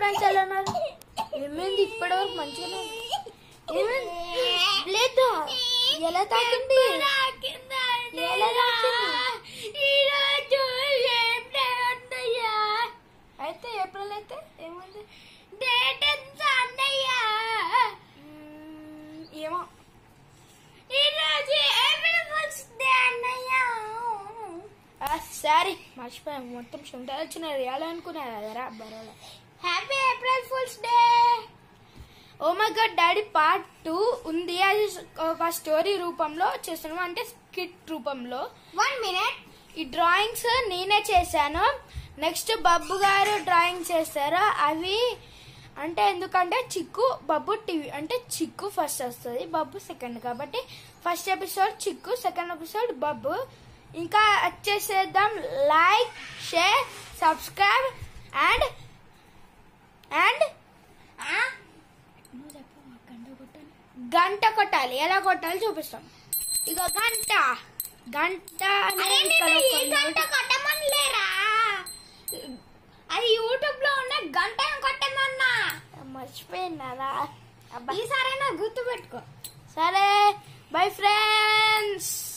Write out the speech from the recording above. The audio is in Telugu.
ఫ్రెండ్స్ ఎలా ఉన్నారు ఏమైంది ఇప్పటివరకు మంచిగానే ఉంది. ఏమైంది లేదా ఎలా తాకింది ఎలా తాకింది అయితే ఏప్రిల్ అయితే ఏముంది మ్మ్, ఏమో ఆ, సారీ మర్చిపోయాం మొత్తం శుంఠాలు వచ్చిన రియాలి అనుకున్నారు కదరా బరోలా happy April fools day oh my god daddy part two ఉంది అది ఒక స్టోరీ రూపంలో చేస్తున్నాం అంటే స్కిట్ రూపంలో వన్ మినిట్ ఈ డ్రాయింగ్స్ నేనే చేశాను నెక్స్ట్ బబ్బు గారు డ్రాయింగ్ చేస్తారు అవి అంటే ఎందుకంటే చిక్కు బబ్బు టీవీ అంటే చిక్కు ఫస్ట్ వస్తుంది బబ్బు సెకండ్ కాబట్టి first episode Chikku second episode Babbu ఇంకా వచ్చేసేద్దాం like share subscribe and and గంట కొట్టాలి ఎలా కొట్టాలి చూపిస్తాం ఇక గంట గంట అరే అనేది ఇక్కడ నేను ఈ ఒక గంట కొట్టమనిలేరా అది యూట్యూబ్ లో ఉన్న గంటను కొట్టమన్నా మర్చిపోయినారా అబ్బా ఈసారైనా గుర్తు పెట్టుకో సరే బై ఫ్రెండ్స్